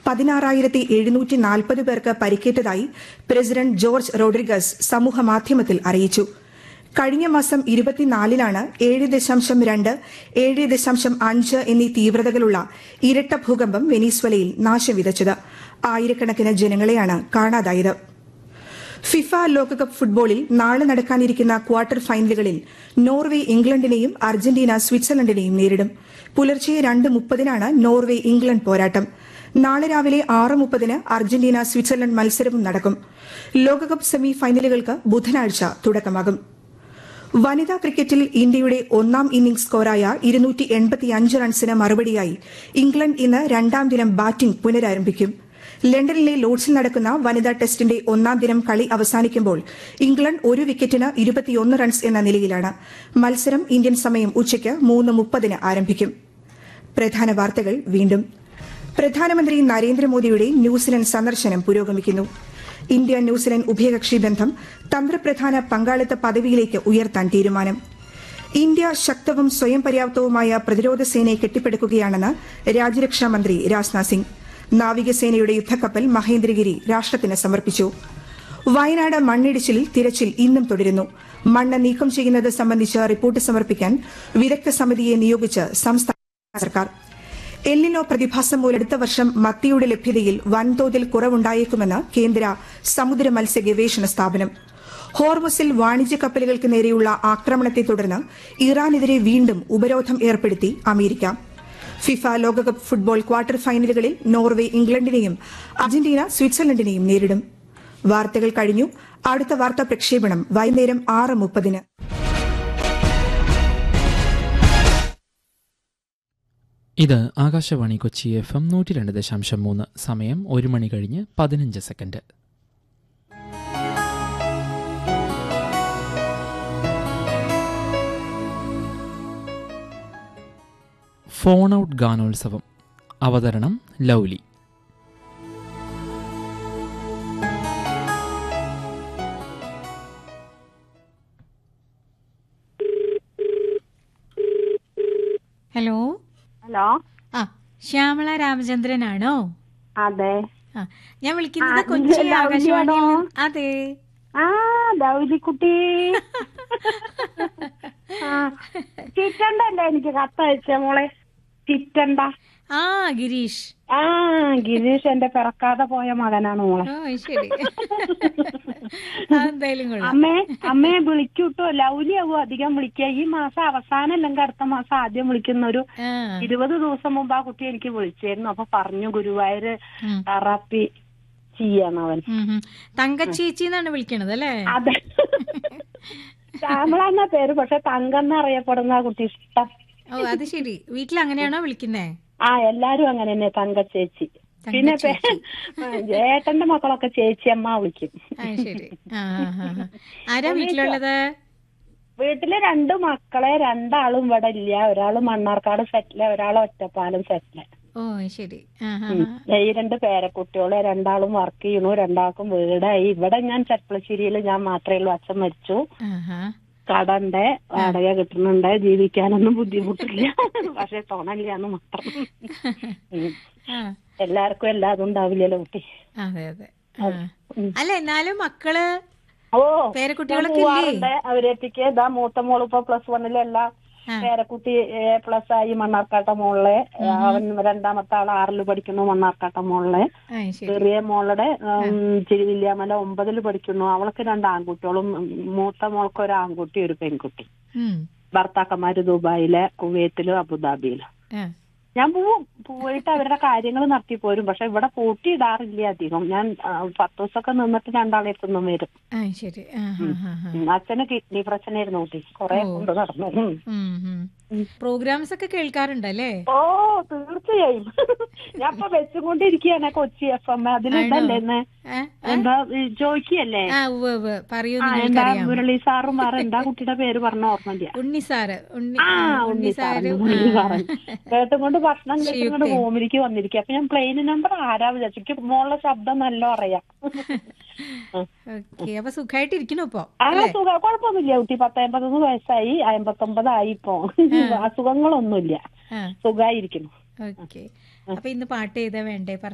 പതിനാറായിരത്തി എഴുന്നൂറ്റി നാൽപ്പത് പേർക്ക് പരിക്കേറ്റതായി പ്രസിഡന്റ് ജോർജ് റോഡ്രിഗസ് സമൂഹമാധ്യമത്തിൽ അറിയിച്ചു കഴിഞ്ഞ മാസം ഇരുപത്തിനാലിനാണ് ഏഴ് ദശാംശം രണ്ട് ഏഴ് ദശാംശം അഞ്ച് എന്നീ തീവ്രതകളുള്ള ഇരട്ട ഭൂകമ്പം വെനീസ്വലയിൽ നാശം വിതച്ചത് ആയിരക്കണക്കിന് ജനങ്ങളെയാണ് കാണാതായത് ഫിഫ ലോകകപ്പ് ഫുട്ബോളിൽ നാളെ നടക്കാനിരിക്കുന്ന ക്വാർട്ടർ ഫൈനലുകളിൽ നോർവേ ഇംഗ്ലണ്ടിനെയും അർജന്റീന സ്വിറ്റ്സർലൻഡിനെയും നേരിടും പുലർച്ചെ രണ്ട് മുപ്പതിനാണ് നോർവേ ഇംഗ്ലണ്ട് പോരാട്ടം നാളെ രാവിലെ ആറ് മുപ്പതിന് അർജന്റീന സ്വിറ്റ്സർലൻഡ് മത്സരവും നടക്കും ലോകകപ്പ് സെമി ഫൈനലുകൾക്ക് ബുധനാഴ്ച തുടക്കമാകും വനിതാ ക്രിക്കറ്റിൽ ഇന്ത്യയുടെ ഒന്നാം ഇന്നിംഗ്സ് സ്കോറായ ഇരുന്നൂറ്റി എൺപത്തിയഞ്ച് റൺസിന് മറുപടിയായി ഇംഗ്ലണ്ട് ഇന്ന് രണ്ടാം ദിനം ബാറ്റിംഗ് പുനരാരംഭിക്കും ലണ്ടനിലെ ലോഡ്സിൽ നടക്കുന്ന വനിതാ ടെസ്റ്റിന്റെ ഒന്നാം ദിനം കളി അവസാനിക്കുമ്പോൾ ഇംഗ്ലണ്ട് ഒരു വിക്കറ്റിന് ഇരുപത്തിയൊന്ന് റൺസ് എന്ന നിലയിലാണ് മത്സരം ഇന്ത്യൻ സമയം ഉച്ചയ്ക്ക് മൂന്ന് മുപ്പതിന് ആരംഭിക്കും പ്രധാന വാർത്തകൾ വീണ്ടും പ്രധാനമന്ത്രി നരേന്ദ്രമോദിയുടെ ന്യൂസിലൻഡ് സന്ദർശനം പുരോഗമിക്കുന്നു ഇന്ത്യ ന്യൂസിലൻഡ് ഉഭയകക്ഷി ബന്ധം തന്ത്രപ്രധാന പങ്കാളിത്ത പദവിയിലേക്ക് ഉയർത്താൻ തീരുമാനം ഇന്ത്യ ശക്തവും സ്വയം പര്യാപ്തവുമായ പ്രതിരോധ സേനയെ കെട്ടിപ്പടുക്കുകയാണെന്ന് രാജ്യരക്ഷാ മന്ത്രി രാജ്നാഥ് സിംഗ് നാവികസേനയുടെ യുദ്ധക്കപ്പൽ മഹേന്ദ്രഗിരി രാഷ്ട്രത്തിന് സമർപ്പിച്ചു വയനാട് മണ്ണിടിച്ചിലിൽ തിരച്ചിൽ ഇന്നും തുടരുന്നു മണ്ണ് നീക്കം ചെയ്യുന്നത് സംബന്ധിച്ച് റിപ്പോർട്ട് സമർപ്പിക്കാൻ വിദഗ്ധ സമിതിയെ നിയോഗിച്ച് സംസ്ഥാന സർക്കാർ എല്ലിനോ പ്രതിഭാസം മൂലം അടുത്ത വർഷം മത്തിയുടെ ലഭ്യതയിൽ വൻതോതിൽ കുറവുണ്ടായേക്കുമെന്ന് കേന്ദ്ര സമുദ്ര മത്സ്യ ഗവേഷണ സ്ഥാപനം ഹോർമസിൽ വാണിജ്യ കപ്പലുകൾക്ക് നേരെയുള്ള ആക്രമണത്തെ തുടർന്ന് ഇറാനെതിരെ വീണ്ടും ഉപരോധം ഏർപ്പെടുത്തി അമേരിക്ക ഫിഫ ലോകകപ്പ് ഫുട്ബോൾ ക്വാർട്ടർ ഫൈനലുകളിൽ നോർവേ ഇംഗ്ലണ്ടിനെയും അർജന്റീന സ്വിറ്റ്സർലൻഡിനെയും നേരിടും വാർത്തകൾ കഴിഞ്ഞു അടുത്ത വാർത്താ പ്രക്ഷേപണം വൈകുന്നേരം ആറ് മുപ്പതിന് ഇത് ആകാശവാണി കൊച്ചി എഫ് എം നൂറ്റി രണ്ട് ദശാംശം മൂന്ന് സമയം ഒരു മണി കഴിഞ്ഞ് പതിനഞ്ച് സെക്കൻഡ് ഫോൺ ഔട്ട് ഗാനോത്സവം അവതരണം ലൗലി ഹലോ ഹലോ ആ ശ്യാമള രാമചന്ദ്രനാണോ അതെ ആ ഞാൻ വിളിക്കുന്നത് ആ, കൊച്ചി ഇത് ആകാശവാണിയിൽ ലൗലിയാണോ? നിന്ന്. അതെ ആ ദൗലിക്കുട്ടി ആ ചിറ്റണ്ടല്ലേ എനിക്ക് കത്തയച്ച മോളെ ചിറ്റണ്ട ആ ഗിരീഷ് ആ ഗിരീഷ് എന്റെ പിറക്കാതെ പോയ മകനാണ് മോളെ ഓ ശരി ആ, എന്തായാലും കൊള്ളാം അമ്മേ അമ്മയെ വിളിക്കൂട്ടോ ലൗലിയാവും അധികം വിളിക്കുക ഈ മാസം അവസാനം അല്ലെങ്കിൽ അടുത്ത മാസം ആദ്യം വിളിക്കുന്ന ഒരു ആ ഇരുപത് ദിവസം മുമ്പ് ആ കുട്ടി എനിക്ക് വിളിച്ചായിരുന്നു അപ്പൊ പറഞ്ഞു ഗുരുവായൂര് ഉം. തെറാപ്പി ചെയ്യണം അവൻ ഉം, ഉം. തങ്കച്ചേച്ചി എന്നാണ് വിളിക്കണത് അല്ലേ അതെ ശ്യാമള എന്ന പേര് പക്ഷെ തങ്കന്ന് അറിയപ്പെടുന്ന ആ കുട്ടി ഇഷ്ടം ഓ അത് ശരി വീട്ടിൽ അങ്ങനെയാണോ വിളിക്കുന്നേ ആ എല്ലാരും അങ്ങനെ തന്നെ തങ്ക ചേച്ചി പിന്നെ പേ- ഏട്ടന്റെ മക്കളൊക്കെ ചേച്ചി അമ്മ വിളിക്കും ആ ശരി ആ ആ, ആ, ആ. ആരാ വീട്ടിലുള്ളത് വീട്ടില് രണ്ട് മക്കളെ രണ്ടാളും ഇവിടെ ഇല്ല ഒരാള് മണ്ണാർക്കാട് സെറ്റില് ഒരാള് ഒറ്റപ്പാലം സെറ്റില് ഓ ശരി ആ ആ, ആ. ഈ രണ്ട് പേരക്കുട്ടികളെ രണ്ടാളും വർക്ക് ചെയ്യണു രണ്ടാൾക്കും വീടായി ഇവിടെ ഞാൻ ചെർപ്പളശ്ശേരിയിൽ ഞാൻ മാത്രമേ ഉള്ളൂ അച്ഛൻ മരിച്ചു ആഹാ. കടണ്ട് വാടക കിട്ടുന്നുണ്ട് ജീവിക്കാനൊന്നും ബുദ്ധിമുട്ടില്ല പക്ഷെ തോന്നല്ലാന്ന് മാത്രം ഉം. ആ എല്ലാവർക്കും എല്ലാതും ഉണ്ടാവില്ലല്ലോ കുട്ടി അതെ അതെ ആ. അല്ല എന്നാലും മക്കള് ഓ പേരക്കുട്ടികളൊക്കെ ഞാൻ ഇല്ലേ പോവാറുണ്ട് അവരെത്തിക്ക് ഇതാ മൂത്ത മോള് ഇപ്പൊ പ്ലസ് വണ്ണിലെ എല്ലാ ആ. പേരക്കുട്ടി പ്ലസ് ആയി മണ്ണാർക്കാട്ട മോളിലെ അവൻ രണ്ടാമത്തെ ആൾ ആറിൽ പഠിക്കുന്നു മണ്ണാർക്കാട്ട മോളിലെ ആ ശരി ചെറിയ മോളുടെ ചിരുവില്യാമല ഒമ്പതിൽ പഠിക്കുന്നു അവൾക്ക് രണ്ട് ആൺകുട്ടികളും ഉം, മൂത്ത മോൾക്ക് ഒരു ആൺകുട്ടി ഒരു പെൺകുട്ടി ഉം. ഭർത്താക്കന്മാര് ദുബായിലെ കുവൈത്തിലും അബുദാബിയിലും ആ. ഞാൻ പോവും പോയിട്ട് അവരുടെ കാര്യങ്ങൾ നടത്തി പോരും പക്ഷെ ഇവിടെ പൂട്ടിയിടാറില്ല അധികം ഞാൻ ആ, പത്ത് ദിവസമൊക്കെ നിന്നിട്ട് രണ്ടാളെത്തുന്നും വരും ആ ശരി ആ ആ, ആ, ആ. ഉം, അച്ഛന് കിഡ്നി പ്രശ്നമായിരുന്നു കുട്ടി കൊറേ കൊണ്ട് നടന്നു ഉം. ഉം, ഉം. പ്രോഗ്രാംസ് ഒക്കെ കേൾക്കാറുണ്ടല്ലേ ഓ തീർച്ചയായും ഞാൻ ഇപ്പൊ വെച്ചുകൊണ്ടിരിക്കുകയാണ് കൊച്ചി എഫ് എം അതിലുണ്ടല്ലേ ഇന്ന് ഏ? എന്താ ചോദിക്കല്ലേ ആ ഉവ്വ് ഉവ്വ് പറയൂ ആ എന്താ നിങ്ങൾക്കറിയാം മുരളി സാറും പറ എന്താ കുട്ടിയുടെ പേര് പറഞ്ഞ ഓർമ്മയില്ല ഉണ്ണി സാറ് ഉണ്ണി ആ ആ, ഉണ്ണി സാറ് സാറ് മുരളി ആ. സാറ് കേട്ടുകൊണ്ട് ഭക്ഷണം കേട്ടുകൊണ്ട് ശ്രീയുക്തൻ. റൂമിലേക്ക് വന്നിരിക്കുക അപ്പൊ ഞാൻ പ്ലെയിൻ നമ്പർ ആരാ വിചാരിച്ചു എനിക്ക് മോളുടെ ശബ്ദം നല്ല അറിയാം ഓക്കെ അപ്പൊ സുഖമായിട്ടിരിക്കണു ഇപ്പൊ ആ സുഖ കുഴപ്പമൊന്നുമില്ല കുട്ടി പത്തമ്പത്തൊന്ന് വയസ്സായി അമ്പത്തൊമ്പതായി ഇപ്പൊ അസുഖങ്ങളൊന്നുമില്ല ആ സുഖായിരിക്കുന്നു ഓക്കെ അപ്പൊ ഇന്ന് പാട്ട് ചെയ്താ വേണ്ടേ